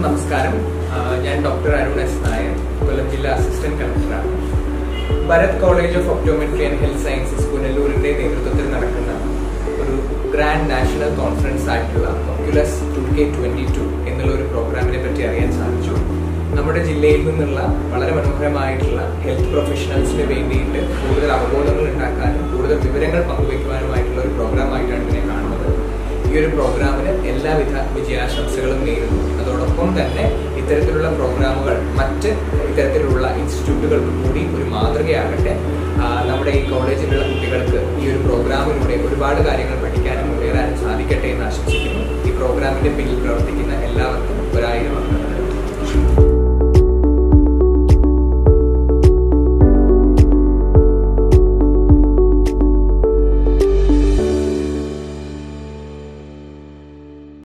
നമസ്കാരം ആ, ഞാൻ ഡോക്ടർ അരുൺ എസ് നായർ കൊല്ലം ജില്ലാ അസിസ്റ്റന്റ് കളക്ടറാണ് Bharath college of optometry and health sciences പുനലൂരിന്റെ നേതൃത്വത്തിൽ നടക്കുന്ന ഒരു ഗ്രാൻഡ് നാഷണൽ കോൺഫറൻസ് ആയിട്ടുള്ള oculus two K twenty two എന്നുള്ള ഒരു പ്രോഗ്രാമിനെ പറ്റി അറിയാൻ സാധിച്ചു നമ്മുടെ ജില്ലയിൽ നിന്നുള്ള വളരെ മനോഹരമായിട്ടുള്ള ഹെൽത്ത് പ്രൊഫഷണൽസിന് വേണ്ടിയിട്ട് കൂടുതൽ അവബോധങ്ങൾ ഉണ്ടാക്കാനും കൂടുതൽ വിവരങ്ങൾ പങ്കുവയ്ക്കുവാനുമായിട്ടുള്ള ഒരു പ്രോഗ്രാം ആയിട്ടാണ് ഇതിനെ കാണുന്നത് ഈ ഒരു പ്രോഗ്രാമിന് എല്ലാവിധ വിജയാശംസകളും നേരുന്നു അതോടൊപ്പം തന്നെ ഇത്തരത്തിലുള്ള പ്രോഗ്രാമുകൾ മറ്റ് ഇത്തരത്തിലുള്ള ഇൻസ്റ്റിറ്റ്യൂട്ടുകൾക്ക് കൂടി ഒരു മാതൃകയാകട്ടെ ആ, നമ്മുടെ ഈ കോളേജിലുള്ള കുട്ടികൾക്ക് ഈ ഒരു പ്രോഗ്രാമിലൂടെ ഒരുപാട് കാര്യങ്ങൾ പഠിക്കാനും മുന്നേറാനും സാധിക്കട്ടെ എന്ന് ആശംസിക്കുന്നു ഈ പ്രോഗ്രാമിന്റെ പിന്നിൽ പ്രവർത്തിക്കുന്ന എല്ലാവർക്കും ഒരായിരം നന്ദി